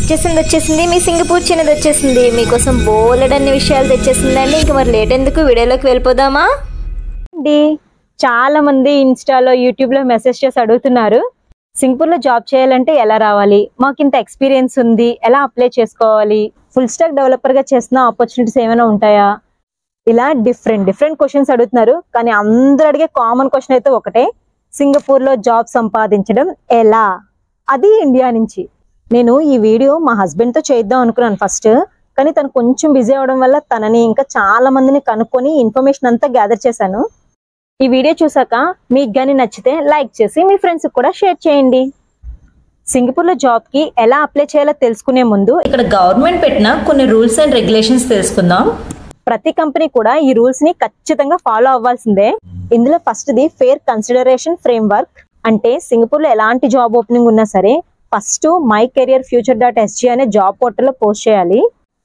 వచ్చేసింది వచ్చేసింది మీ సింగపూర్ చిన్నది వచ్చేసింది మీకోసం బోలెడన్ని విషయాలు తెచ్చేసిందండి ఇంక మరి లేట్ ఎందుకు వీడియోలోకి వెళ్ళిపోదామా అండి చాలా మంది ఇన్స్టాలో యూట్యూబ్ లో మెసేజ్ చేసి అడుగుతున్నారు సింగపూర్ లో జాబ్ చేయాలంటే ఎలా రావాలి మాకు ఇంత ఎక్స్పీరియన్స్ ఉంది ఎలా అప్లై చేసుకోవాలి ఫుల్ స్టాక్ డెవలపర్ గా చేస్తున్న ఆపర్చునిటీస్ ఏమైనా ఉంటాయా ఇలా డిఫరెంట్ డిఫరెంట్ క్వశ్చన్స్ అడుగుతున్నారు కానీ అందరూ అడిగే కామన్ క్వశ్చన్ అయితే ఒకటే సింగపూర్ లో జాబ్ సంపాదించడం ఎలా అది ఇండియా నుంచి నేను ఈ వీడియో మా హస్బెండ్ తో చేద్దాం అనుకున్నాను ఫస్ట్ కానీ తను కొంచెం బిజీ అవడం వల్ల తనని ఇంకా చాలా మందిని కనుక్కొని ఇన్ఫర్మేషన్ అంతా గ్యాదర్ చేశాను ఈ వీడియో చూసాక మీకు కానీ నచ్చితే లైక్ చేసి మీ ఫ్రెండ్స్ కూడా షేర్ చేయండి సింగపూర్ లో జాబ్ కి ఎలా అప్లై చేయాలో తెలుసుకునే ముందు ఇక్కడ గవర్నమెంట్ పెట్టిన కొన్ని రూల్స్ అండ్ రెగ్యులేషన్స్ తెలుసుకుందాం ప్రతి కంపెనీ కూడా ఈ రూల్స్ ని ఖచ్చితంగా ఫాలో అవ్వాల్సిందే ఇందులో first the fair consideration framework అంటే సింగపూర్ లో ఎలాంటి జాబ్ ఓపెనింగ్ ఉన్నా సరే first my career future dot SG అనే జాబ్ పోర్టల్ లో పోస్ట్ చేయాలి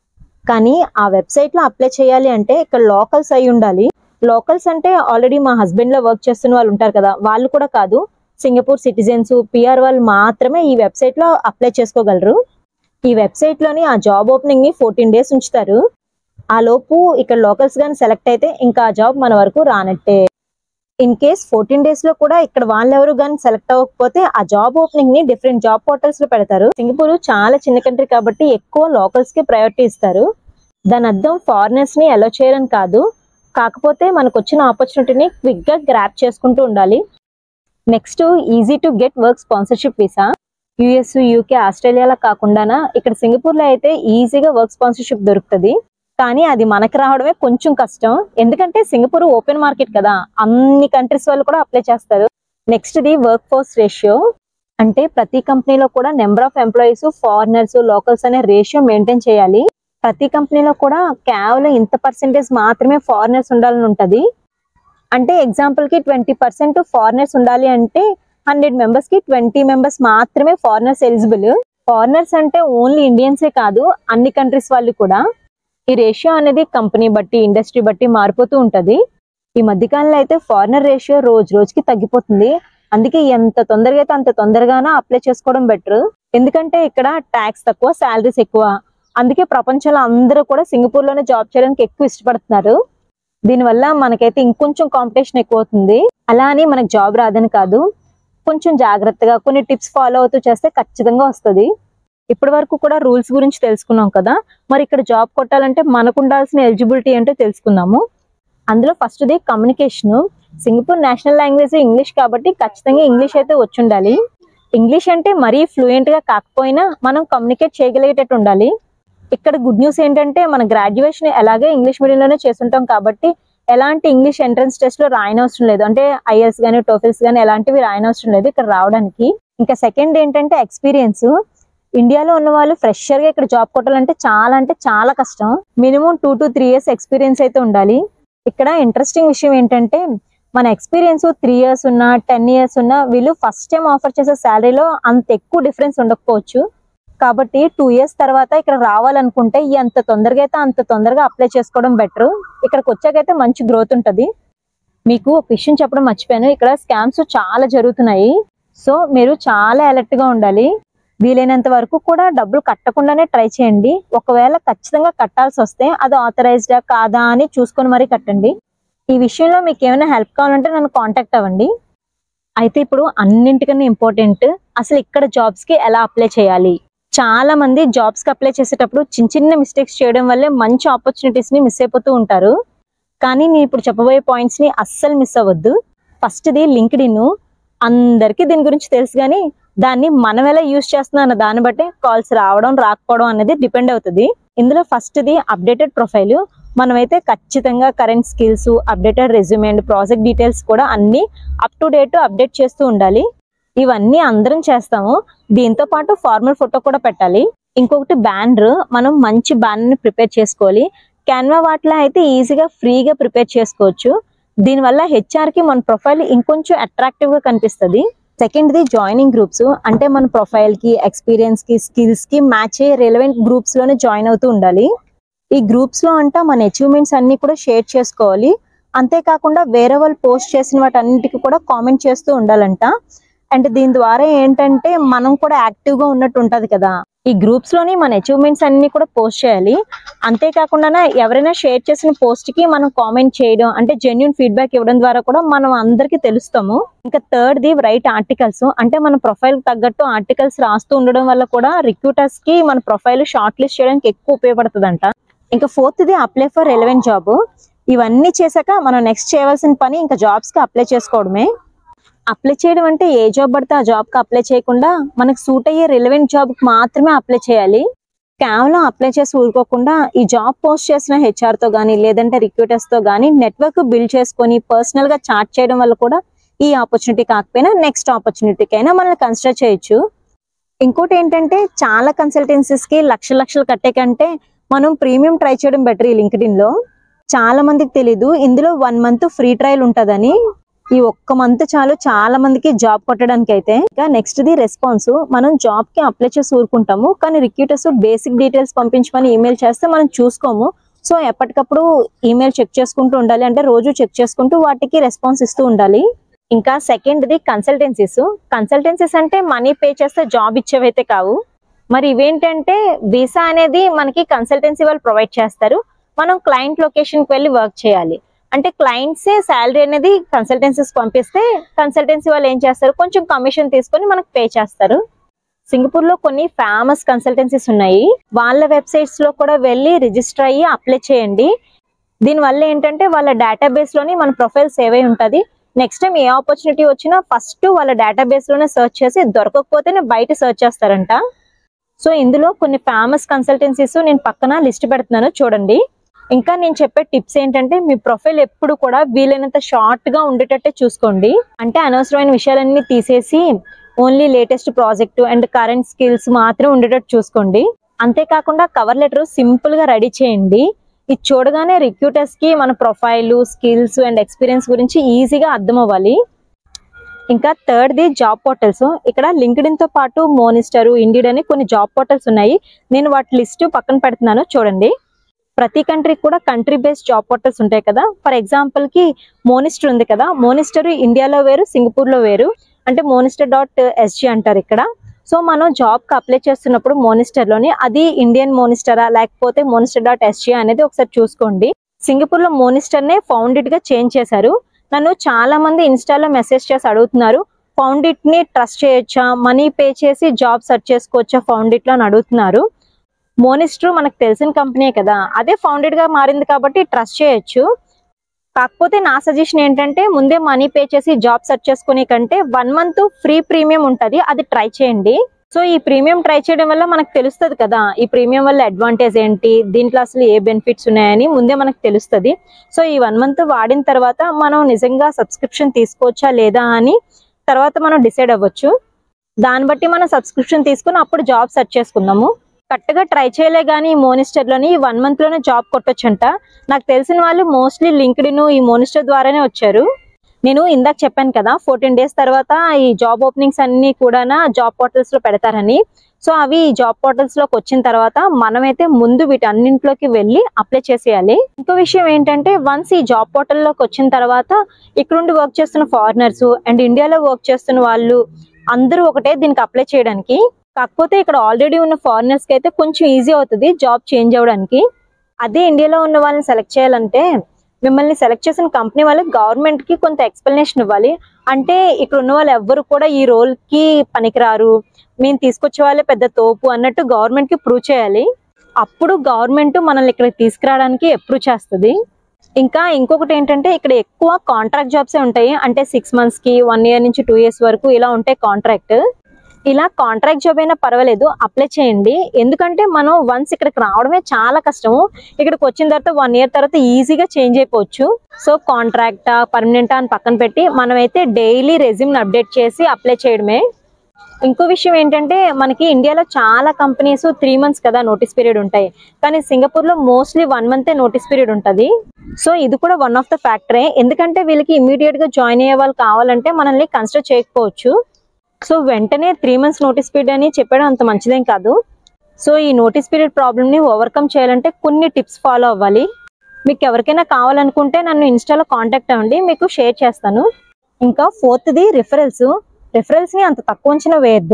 కానీ ఆ వెబ్సైట్ లో అప్లై చేయాలి అంటే ఇక్కడ లోకల్స్ అయి ఉండాలి లోకల్స్ అంటే ఆల్రెడీ మా హస్బెండ్ లో వర్క్ చేస్తున్న వాళ్ళు ఉంటారు కదా వాళ్ళు కూడా కాదు సింగపూర్ సిటిజన్స్ పిఆర్ వాళ్ళు మాత్రమే ఈ వెబ్సైట్ లో అప్లై చేసుకోగలరు ఈ వెబ్సైట్ లోని ఆ జాబ్ ఓపెనింగ్ ని ఫోర్టీన్ డేస్ ఉంచుతారు ఆ లోపు ఇక్కడ లోకల్స్ గాని సెలెక్ట్ అయితే ఇంకా ఆ జాబ్ మన వరకు రానట్టే ఇన్ కేస్ ఫోర్టీన్ డేస్ లో కూడా ఇక్కడ వాళ్ళెవరు కానీ సెలెక్ట్ అవ్వకపోతే ఆ జాబ్ ఓపెనింగ్ ని డిఫరెంట్ జాబ్ పోర్టల్స్ లో పెడతారు సింగపూర్ చాలా చిన్న కంట్రీ కాబట్టి ఎక్కువ లోకల్స్ కి ప్రయారిటీ ఇస్తారు దాని అర్థం ఫారినర్స్ ని అలో చేయరని కాదు కాకపోతే మనకు వచ్చిన ఆపర్చునిటీని క్విక్ గా గ్రాప్ చేసుకుంటూ ఉండాలి next easy to get work sponsorship visa US UK ఆస్ట్రేలియాలో కాకుండా ఇక్కడ సింగపూర్ లో అయితే ఈజీగా వర్క్ స్పాన్సర్షిప్ దొరుకుతుంది కానీ అది మనకు రావడమే కొంచెం కష్టం ఎందుకంటే సింగపూర్ ఓపెన్ మార్కెట్ కదా అన్ని కంట్రీస్ వాళ్ళు కూడా అప్లై చేస్తారు next the workforce ratio అంటే ప్రతి కంపెనీలో కూడా number of employees foreigners locals అనే రేషియో మెయింటైన్ చేయాలి ప్రతి కంపెనీలో కూడా కేవలం ఇంత పర్సెంటేజ్ మాత్రమే ఫారినర్స్ ఉండాలని ఉంటది అంటే ఎగ్జాంపుల్ కి ట్వంటీ పర్సెంట్ ఫారినర్స్ ఉండాలి అంటే హండ్రెడ్ మెంబర్స్ కి ట్వంటీ మెంబర్స్ మాత్రమే ఫారినర్స్ ఎలిజిబుల్ ఫారినర్స్ అంటే ఓన్లీ ఇండియన్సే కాదు అన్ని కంట్రీస్ వాళ్ళు కూడా ఈ రేషియో అనేది కంపెనీ బట్టి ఇండస్ట్రీ బట్టి మారిపోతూ ఉంటది ఈ మధ్యకాలంలో అయితే ఫారినర్ రేషియో రోజు రోజుకి తగ్గిపోతుంది అందుకే ఎంత తొందరగా అయితే అంత తొందరగానే అప్లై చేసుకోవడం బెటర్ ఎందుకంటే ఇక్కడ ట్యాక్స్ తక్కువ శాలరీస్ ఎక్కువ అందుకే ప్రపంచంలో అందరూ కూడా సింగపూర్ లోనే జాబ్ చేయడానికి ఎక్కువ ఇష్టపడుతున్నారు దీనివల్ల మనకైతే ఇంకొంచెం కాంపిటీషన్ ఎక్కువ అవుతుంది అలా అని మనకు జాబ్ రాదని కాదు కొంచెం జాగ్రత్తగా కొన్ని టిప్స్ ఫాలో అవుతూ చేస్తే ఖచ్చితంగా వస్తుంది ఇప్పటి వరకు కూడా రూల్స్ గురించి తెలుసుకున్నాం కదా మరి ఇక్కడ జాబ్ కొట్టాలంటే మనకు ఉండాల్సిన ఎలిజిబిలిటీ ఏంటో తెలుసుకుందాము అందులో first the communication Singapore national language English కాబట్టి ఖచ్చితంగా ఇంగ్లీష్ అయితే వచ్చి ఉండాలి ఇంగ్లీష్ అంటే మరీ ఫ్లూయెంట్ గా కాకపోయినా మనం కమ్యూనికేట్ చేయగలిగేటట్టు ఉండాలి ఇక్కడ గుడ్ న్యూస్ ఏంటంటే మన గ్రాడ్యుయేషన్ ఎలాగే ఇంగ్లీష్ మీడియంలోనే చేస్తుంటాం కాబట్టి ఎలాంటి ఇంగ్లీష్ ఎంట్రన్స్ టెస్ట్ లో రాయనవసరం లేదు అంటే ఐఎల్స్ గానీ టోఫిల్స్ గానీ ఎలాంటివి రాయనవసరం లేదు ఇక్కడ రావడానికి ఇంకా సెకండ్ ఏంటంటే ఎక్స్పీరియన్స్ ఇండియాలో ఉన్న వాళ్ళు ఫ్రెషర్ గా ఇక్కడ జాబ్ కొట్టాలంటే చాలా అంటే చాలా కష్టం minimum two to three years experience అయితే ఉండాలి ఇక్కడ ఇంట్రెస్టింగ్ విషయం ఏంటంటే మన ఎక్స్పీరియన్స్ త్రీ ఇయర్స్ ఉన్నా టెన్ ఇయర్స్ ఉన్నా వీళ్ళు ఫస్ట్ టైం ఆఫర్ చేసే శాలరీలో అంత ఎక్కువ డిఫరెన్స్ ఉండకపోవచ్చు కాబట్టి టూ ఇయర్స్ తర్వాత ఇక్కడ రావాలనుకుంటే ఎంత తొందరగా అయితే అంత తొందరగా అప్లై చేసుకోవడం బెటర్ ఇక్కడికి వచ్చాకైతే మంచి గ్రోత్ ఉంటది మీకు ఒక విషయం చెప్పడం మర్చిపోయాను ఇక్కడ స్కామ్స్ చాలా జరుగుతున్నాయి సో మీరు చాలా అలర్ట్ గా ఉండాలి వీలైనంత వరకు కూడా డబ్బులు కట్టకుండానే ట్రై చేయండి ఒకవేళ ఖచ్చితంగా కట్టాల్సి వస్తే అది ఆథరైజ్డా కాదా అని చూసుకొని మరీ కట్టండి ఈ విషయంలో మీకు ఏమైనా హెల్ప్ కావాలంటే నన్ను కాంటాక్ట్ అవ్వండి అయితే ఇప్పుడు అన్నింటికన్నా ఇంపార్టెంట్ అసలు ఇక్కడ జాబ్స్ కి ఎలా అప్లై చేయాలి చాలా మంది జాబ్స్ కి అప్లై చేసేటప్పుడు చిన్న చిన్న మిస్టేక్స్ చేయడం వల్లే మంచి ఆపర్చునిటీస్ ని మిస్ అయిపోతూ ఉంటారు కానీ నేను ఇప్పుడు చెప్పబోయే పాయింట్స్ ని అస్సలు మిస్ అవ్వద్దు ఫస్ట్ ది లింక్డ్ ఇన్ అందరికీ దీని గురించి తెలుసు కానీ దాన్ని మనం ఎలా యూజ్ చేస్తున్నాం అన్న దాన్ని బట్టి కాల్స్ రావడం రాకపోవడం అనేది డిపెండ్ అవుతుంది ఇందులో ఫస్ట్ ది అప్డేటెడ్ ప్రొఫైల్ మనమైతే ఖచ్చితంగా current skills updated resume and project details కూడా అన్ని అప్ టు డేట్ అప్డేట్ చేస్తూ ఉండాలి ఇవన్నీ అందరం చేస్తాము దీంతో పాటు ఫార్మల్ ఫోటో కూడా పెట్టాలి ఇంకొకటి బ్యానర్ మనం మంచి బ్యానర్ ని ప్రిపేర్ చేసుకోవాలి క్యాన్వా వాటిలో అయితే ఈజీగా ఫ్రీగా ప్రిపేర్ చేసుకోవచ్చు దీనివల్ల హెచ్ఆర్ కి మన ప్రొఫైల్ ఇంకొంచెం అట్రాక్టివ్ గా కనిపిస్తుంది సెకండ్ ది జాయినింగ్ గ్రూప్స్ అంటే మన ప్రొఫైల్ కి ఎక్స్పీరియన్స్ కి స్కిల్స్ కి మ్యాచ్ అయ్యే రిలవెంట్ గ్రూప్స్ లోనే జాయిన్ అవుతూ ఉండాలి ఈ గ్రూప్స్ లో అంట మన అచీవ్మెంట్స్ అన్ని కూడా షేర్ చేసుకోవాలి అంతేకాకుండా వేరే వాళ్ళు పోస్ట్ చేసిన వాటన్నిటికి కూడా కామెంట్ చేస్తూ ఉండాలంట అండ్ దీని ద్వారా ఏంటంటే మనం కూడా యాక్టివ్ గా ఉన్నట్టు ఉంటది కదా ఈ గ్రూప్స్ లోని మన అచీవ్మెంట్స్ అన్ని కూడా పోస్ట్ చేయాలి అంతేకాకుండా ఎవరైనా షేర్ చేసిన పోస్ట్ కి మనం కామెంట్ చేయడం అంటే జెన్యున్ ఫీడ్బ్యాక్ ఇవ్వడం ద్వారా కూడా మనం అందరికీ తెలుస్తాము ఇంకా థర్డ్ ది రైట్ ఆర్టికల్స్ అంటే మన ప్రొఫైల్ తగ్గట్టు ఆర్టికల్స్ రాస్తూ ఉండడం వల్ల కూడా రిక్రూటర్స్ కి మన ప్రొఫైల్ షార్ట్ లిస్ట్ చేయడానికి ఎక్కువ ఉపయోగపడుతుందంట ఇంకా fourth the apply for relevant job ఇవన్నీ చేశాక మనం నెక్స్ట్ చేయవలసిన పని ఇంకా జాబ్స్ కి అప్లై చేసుకోవడమే అప్లై చేయడం అంటే ఏ జాబ్ పడితే ఆ జాబ్ కి అప్లై చేయకుండా మనకు సూట్ అయ్యే రిలవెంట్ జాబ్ కి మాత్రమే అప్లై చేయాలి కేవలం అప్లై చేసి ఊరుకోకుండా ఈ జాబ్ పోస్ట్ చేసిన హెచ్ఆర్ తో గానీ లేదంటే రిక్రూటర్స్ తో గానీ నెట్వర్క్ బిల్డ్ చేసుకొని పర్సనల్ గా చాట్ చేయడం వల్ల కూడా ఈ ఆపర్చునిటీ కాకపోయినా నెక్స్ట్ ఆపర్చునిటీకి అయినా మనల్ని కన్సిడర్ చేయొచ్చు ఇంకోటి ఏంటంటే చాలా కన్సల్టెన్సీస్ కి లక్ష లక్షలు కట్టే కంటే మనం ప్రీమియం ట్రై చేయడం బెటర్ ఈ లింక్డ్ఇన్ లో చాలా మందికి తెలీదు ఇందులో వన్ మంత్ ఫ్రీ ట్రయల్ ఉంటదని ఈ ఒక్క మంత్ చాలు చాలా మందికి జాబ్ కొట్టడానికి అయితే ఇంకా నెక్స్ట్ ది రెస్పాన్స్ మనం జాబ్ కి అప్లై చేసి ఊరుకుంటాము కానీ రిక్రూటర్స్ బేసిక్ డీటెయిల్స్ పంపించమని ఈమెయిల్ చేస్తే మనం చూసుకోము సో ఎప్పటికప్పుడు ఈమెయిల్ చెక్ చేసుకుంటూ ఉండాలి అంటే రోజు చెక్ చేసుకుంటూ వాటికి రెస్పాన్స్ ఇస్తూ ఉండాలి ఇంకా సెకండ్ ది కన్సల్టెన్సీస్ కన్సల్టెన్సీస్ అంటే మనీ పే చేస్తే జాబ్ ఇచ్చేవైతే కావు మరి ఇవేంటంటే వీసా అనేది మనకి కన్సల్టెన్సీ వాళ్ళు ప్రొవైడ్ చేస్తారు మనం క్లయింట్ లొకేషన్ కి వెళ్ళి వర్క్ చేయాలి అంటే క్లయింట్స్ శాలరీ అనేది కన్సల్టెన్సీస్ పంపిస్తే కన్సల్టెన్సీ వాళ్ళు ఏం చేస్తారు కొంచెం కమిషన్ తీసుకొని మనకు పే చేస్తారు సింగపూర్ లో కొన్ని ఫేమస్ కన్సల్టెన్సీస్ ఉన్నాయి వాళ్ళ వెబ్సైట్స్ లో కూడా వెళ్ళి రిజిస్టర్ అయ్యి అప్లై చేయండి దీనివల్ల ఏంటంటే వాళ్ళ డేటాబేస్ లోని మన ప్రొఫైల్ సేవ్ అయి ఉంటది నెక్స్ట్ టైం ఏ ఆపర్చునిటీ వచ్చినా ఫస్ట్ వాళ్ళ డేటాబేస్ లోనే సెర్చ్ చేసి దొరకకపోతేనే బయట సెర్చ్ చేస్తారంట సో ఇందులో కొన్ని ఫేమస్ కన్సల్టెన్సీస్ నేను పక్కన లిస్ట్ పెడుతున్నాను చూడండి ఇంకా నేను చెప్పే టిప్స్ ఏంటంటే మీ ప్రొఫైల్ ఎప్పుడు కూడా వీలైనంత షార్ట్ గా ఉండేటట్టే చూసుకోండి అంటే అనవసరమైన విషయాలన్నీ తీసేసి only latest project and current skills మాత్రం ఉండేటట్టు చూసుకోండి అంతేకాకుండా కవర్ లెటర్ సింపుల్ గా రెడీ చేయండి ఇది చూడగానే రిక్రూటర్స్ కి మన ప్రొఫైల్ స్కిల్స్ అండ్ ఎక్స్పీరియన్స్ గురించి ఈజీగా అర్థం అవ్వాలి ఇంకా థర్డ్ ది జాబ్ పోర్టల్స్ ఇక్కడ లింక్డ్ఇన్ తో పాటు మోనిస్టర్ ఇండిడ్ అని కొన్ని జాబ్ పోర్టల్స్ ఉన్నాయి నేను వాటి లిస్ట్ పక్కన పెడుతున్నాను చూడండి ప్రతి కంట్రీ కూడా కంట్రీ బేస్డ్ జాబ్ పోర్టల్స్ ఉంటాయి కదా ఫర్ ఎగ్జాంపుల్ కి మోనిస్టర్ ఉంది కదా మోనిస్టర్ ఇండియాలో వేరు సింగపూర్ లో వేరు అంటే మోనిస్టర్ డాట్ ఎస్జీ అంటారు ఇక్కడ సో మనం జాబ్ కి అప్లై చేస్తున్నప్పుడు మోనిస్టర్ లోని అది ఇండియన్ మోనిస్టరా లేకపోతే మోనిస్టర్ డాట్ ఎస్జీ అనేది ఒకసారి చూసుకోండి సింగపూర్ లో మోనిస్టర్ నే ఫౌండెడ్ గా చేంజ్ చేశారు నన్ను చాలా మంది ఇన్స్టాలో మెసేజ్ చేసి అడుగుతున్నారు ఫౌండిట్ ని ట్రస్ట్ చేయొచ్చా మనీ పే చేసి జాబ్ సెర్చ్ చేసుకోవచ్చా ఫౌండిట్ లో అని అడుగుతున్నారు మోనిస్టర్ మనకు తెలిసిన కంపెనీ కదా అదే ఫౌండెడ్ గా మారింది కాబట్టి ట్రస్ట్ చేయొచ్చు కాకపోతే నా సజెషన్ ఏంటంటే ముందే మనీ పే చేసి జాబ్ సెర్చ్ చేసుకునే కంటే వన్ మంత్ ఫ్రీ ప్రీమియం ఉంటది అది ట్రై చేయండి సో ఈ ప్రీమియం ట్రై చేయడం వల్ల మనకు తెలుస్తుంది కదా ఈ ప్రీమియం వల్ల అడ్వాంటేజ్ ఏంటి దీంట్లో అసలు ఏ బెనిఫిట్స్ ఉన్నాయని ముందే మనకు తెలుస్తుంది సో ఈ వన్ మంత్ వాడిన తర్వాత మనం నిజంగా సబ్స్క్రిప్షన్ తీసుకోవచ్చా లేదా అని తర్వాత మనం డిసైడ్ అవ్వచ్చు దాన్ని బట్టి మనం సబ్స్క్రిప్షన్ తీసుకుని అప్పుడు జాబ్ సెర్చ్ చేసుకుందాము కరెక్ట్గా ట్రై చేయలే కానీ ఈ మోనిస్టర్లోని వన్ మంత్లోనే జాబ్ కొట్టొచ్చంట నాకు తెలిసిన వాళ్ళు మోస్ట్లీ లింక్డ్ఇన్ ఈ మోనిస్టర్ ద్వారానే వచ్చారు నేను ఇందాక చెప్పాను కదా ఫోర్టీన్ డేస్ తర్వాత ఈ జాబ్ ఓపెనింగ్స్ అన్ని కూడా జాబ్ పోర్టల్స్ లో పెడతారని సో అవి ఈ జాబ్ పోర్టల్స్ లోకి వచ్చిన తర్వాత మనమైతే ముందు వీటన్నింటిలోకి వెళ్ళి అప్లై చేసేయాలి ఇంకో విషయం ఏంటంటే వన్స్ ఈ జాబ్ పోర్టల్ లోకి వచ్చిన తర్వాత ఇక్కడుండి వర్క్ చేస్తున్న ఫారినర్స్ అండ్ ఇండియాలో వర్క్ చేస్తున్న వాళ్ళు అందరూ ఒకటే దీనికి అప్లై చేయడానికి కాకపోతే ఇక్కడ ఆల్రెడీ ఉన్న ఫారినర్స్ కి అయితే కొంచెం ఈజీ అవుతుంది జాబ్ చేంజ్ అవ్వడానికి అదే ఇండియాలో ఉన్న వాళ్ళని సెలెక్ట్ చేయాలంటే మిమ్మల్ని సెలెక్ట్ చేసిన కంపెనీ వాళ్ళు గవర్నమెంట్ కి కొంత ఎక్స్ప్లెనేషన్ ఇవ్వాలి అంటే ఇక్కడ ఉన్న వాళ్ళు ఎవ్వరు కూడా ఈ రోల్ కి పనికిరారు మేము తీసుకొచ్చే వాళ్ళే పెద్ద తోపు అన్నట్టు గవర్నమెంట్ కి ప్రూవ్ చేయాలి అప్పుడు గవర్నమెంట్ మనల్ని ఇక్కడికి తీసుకురావడానికి అప్రూవ్ చేస్తుంది ఇంకా ఇంకొకటి ఏంటంటే ఇక్కడ ఎక్కువ కాంట్రాక్ట్ జాబ్సే ఉంటాయి అంటే సిక్స్ మంత్స్ కి వన్ ఇయర్ నుంచి టూ ఇయర్స్ వరకు ఇలా ఉంటాయి కాంట్రాక్ట్ ఇలా కాంట్రాక్ట్ జాబ్ అయినా పర్వాలేదు అప్లై చేయండి ఎందుకంటే మనం వన్స్ ఇక్కడికి రావడమే చాలా కష్టము ఇక్కడికి వచ్చిన తర్వాత వన్ ఇయర్ తర్వాత ఈజీగా చేంజ్ అయిపోవచ్చు సో కాంట్రాక్టా పర్మనెంటా అని పక్కన పెట్టి మనమైతే డైలీ రెజ్యూమ్ అప్డేట్ చేసి అప్లై చేయడమే ఇంకో విషయం ఏంటంటే మనకి ఇండియాలో చాలా కంపెనీస్ త్రీ మంత్స్ కదా నోటీస్ పీరియడ్ ఉంటాయి కానీ సింగపూర్ లో మోస్ట్లీ వన్ మంతే నోటీస్ పీరియడ్ ఉంటుంది సో ఇది కూడా వన్ ఆఫ్ ద ఫ్యాక్టరే ఎందుకంటే వీళ్ళకి ఇమీడియట్ గా జాయిన్ అయ్యే వాళ్ళు కావాలంటే మనల్ని కన్సిడర్ చేయకపోవచ్చు సో వెంటనే త్రీ మంత్స్ నోటీస్ పీరియడ్ అని చెప్పడం అంత మంచిదేం కాదు సో ఈ నోటీస్ పీరియడ్ ప్రాబ్లమ్ ని ఓవర్కమ్ చేయాలంటే కొన్ని టిప్స్ ఫాలో అవ్వాలి మీకు ఎవరికైనా కావాలనుకుంటే నన్ను ఇన్స్టాలో కాంటాక్ట్ అవ్వండి మీకు షేర్ చేస్తాను ఇంకా ఫోర్త్ది రిఫరల్స్ రిఫరల్స్ ని అంత తక్కువ అంచనా వేయద్దు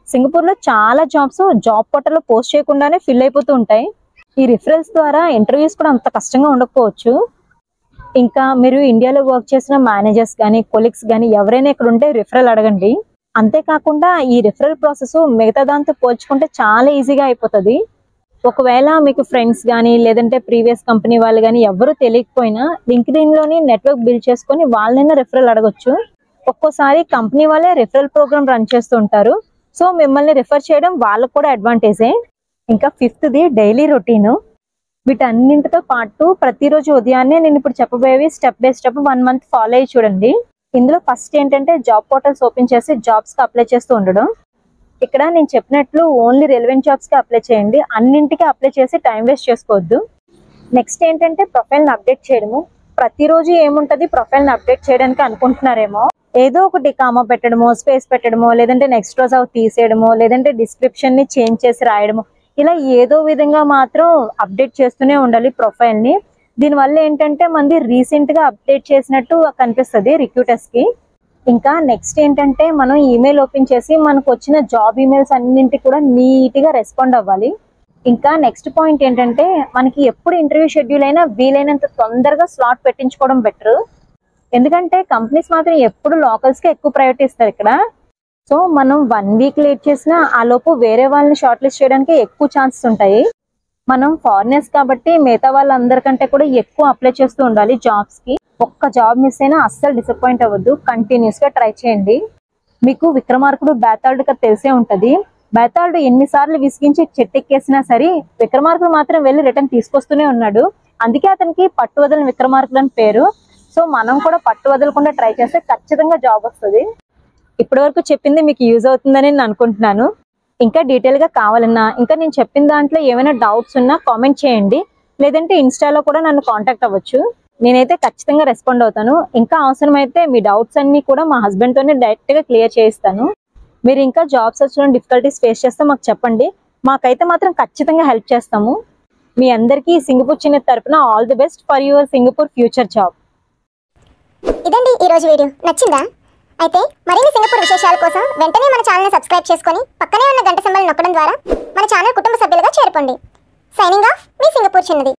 సింగపూర్ లో చాలా జాబ్స్ జాబ్ పోర్టల్ లో పోస్ట్ చేయకుండానే ఫిల్ అయిపోతూ ఉంటాయి ఈ రిఫరెన్స్ ద్వారా ఇంటర్వ్యూస్ కూడా అంత కష్టంగా ఉండకపోవచ్చు ఇంకా మీరు ఇండియాలో వర్క్ చేసిన మేనేజర్స్ కానీ కొలీగ్స్ కానీ ఎవరైనా ఇక్కడ ఉంటే రిఫరల్ అడగండి అంతేకాకుండా ఈ రిఫరల్ ప్రాసెస్ మిగతా దాంతో పోల్చుకుంటే చాలా ఈజీగా అయిపోతుంది ఒకవేళ మీకు ఫ్రెండ్స్ కానీ లేదంటే ప్రీవియస్ కంపెనీ వాళ్ళు కానీ ఎవరు తెలియకపోయినా లింక్డ్ఇన్ లోని నెట్వర్క్ బిల్డ్ చేసుకొని వాళ్ళనైనా రిఫరల్ అడగొచ్చు ఒక్కోసారి కంపెనీ వాళ్ళే రిఫరల్ ప్రోగ్రామ్ రన్ చేస్తూ ఉంటారు సో మిమ్మల్ని రిఫర్ చేయడం వాళ్ళకు కూడా అడ్వాంటేజే ఇంకా ఫిఫ్త్ది డైలీ రొటీన్ వీటన్నింటితో పాటు ప్రతిరోజు ఉదయాన్నే నేను ఇప్పుడు చెప్పబోయేవి step by step one month follow అయ్యి చూడండి ఇందులో ఫస్ట్ ఏంటంటే జాబ్ పోర్టల్స్ ఓపెన్ చేసి జాబ్స్ కి అప్లై చేస్తూ ఉండడం ఇక్కడ నేను చెప్పినట్లు ఓన్లీ రెలవెంట్ జాబ్స్ కి అప్లై చేయండి అన్నింటికి అప్లై చేసి టైం వేస్ట్ చేసుకోవద్దు నెక్స్ట్ ఏంటంటే ప్రొఫైల్ ని అప్డేట్ చేయడము ప్రతిరోజు ఏముంటది ప్రొఫైల్ ని అప్డేట్ చేయడానికి అనుకుంటున్నారేమో ఏదో ఒకటి కామా పెట్టడమో స్పేస్ పెట్టడమో లేదంటే నెక్స్ట్ రోజు అవి తీసేయడమో లేదంటే డిస్క్రిప్షన్ ని చేంజ్ చేసి రాయడమో ఇలా ఏదో విధంగా మాత్రం అప్డేట్ చేస్తూనే ఉండాలి ప్రొఫైల్ ని దీనివల్ల ఏంటంటే మంది రీసెంట్ గా అప్డేట్ చేసినట్టు కనిపిస్తుంది రిక్రూటర్స్ కి ఇంకా నెక్స్ట్ ఏంటంటే మనం ఈమెయిల్ ఓపెన్ చేసి మనకు వచ్చిన జాబ్ ఈమెయిల్స్ అన్నింటికి కూడా నీట్ గా రెస్పాండ్ అవ్వాలి ఇంకా నెక్స్ట్ పాయింట్ ఏంటంటే మనకి ఎప్పుడు ఇంటర్వ్యూ షెడ్యూల్ అయినా వీలైనంత తొందరగా స్లాట్ పెట్టించుకోవడం బెటర్ ఎందుకంటే కంపెనీస్ మాత్రం ఎప్పుడు లోకల్స్ కి ఎక్కువ ప్రయారిటీ ఇస్తారు ఇక్కడ సో మనం వన్ వీక్ లేట్ చేసినా ఆ లోపు వేరే వాళ్ళని షార్ట్ లిస్ట్ చేయడానికి ఎక్కువ ఛాన్సెస్ ఉంటాయి మనం ఫారినర్స్ కాబట్టి మిగతా వాళ్ళందరికంటే కూడా ఎక్కువ అప్లై చేస్తూ ఉండాలి జాబ్స్ కి ఒక్క జాబ్ మిస్ అయినా అస్సలు డిసప్పాయింట్ అవ్వద్దు కంటిన్యూస్ గా ట్రై చేయండి మీకు విక్రమార్కుడు బేతాళుడు కదా తెలిసే ఉంటది బేతాళుడు ఎన్నిసార్లు విసిగించి చెట్టెక్కేసినా సరే విక్రమార్కుడు మాత్రం వెళ్ళి రిటర్న్ తీసుకొస్తూనే ఉన్నాడు అందుకే అతనికి పట్టు వదలని విక్రమార్కుడు అని పేరు సో మనం కూడా పట్టు వదలకుండా ట్రై చేస్తే ఖచ్చితంగా జాబ్ వస్తుంది ఇప్పటి వరకు చెప్పింది మీకు యూజ్ అవుతుందని నేను అనుకుంటున్నాను ఇంకా డీటెయిల్ గా కావాలన్నా ఇంకా నేను చెప్పిన దాంట్లో ఏమైనా డౌట్స్ ఉన్నా కామెంట్ చేయండి లేదంటే ఇన్స్టాలో కూడా నన్ను కాంటాక్ట్ అవ్వచ్చు నేనైతే ఖచ్చితంగా రెస్పాండ్ అవుతాను ఇంకా అవసరమైతే మీ డౌట్స్ అన్ని కూడా మా హస్బెండ్ తోనే డైరెక్ట్ గా క్లియర్ చేయిస్తాను మీరు ఇంకా జాబ్ సెర్చ్ లో డిఫికల్టీస్ ఫేస్ చేస్తే మాకు చెప్పండి మాకైతే మాత్రం ఖచ్చితంగా హెల్ప్ చేస్తాము మీ అందరికీ సింగపూర్ చిన్న తరపున all the best for your Singapore future job ఇదండి ఈ రోజు వీడియో నచ్చిందా అయితే మరిన్ని సింగపూర్ విశేషాల కోసం వెంటనే మన ఛానల్ని సబ్స్క్రైబ్ చేసుకొని పక్కనే ఉన్న గంట సింబల్ నొక్కడం ద్వారా మన ఛానల్ కుటుంబ సభ్యులుగా చేరుకోండి సైనింగ్ ఆఫ్ మీ సింగపూర్ చిన్నది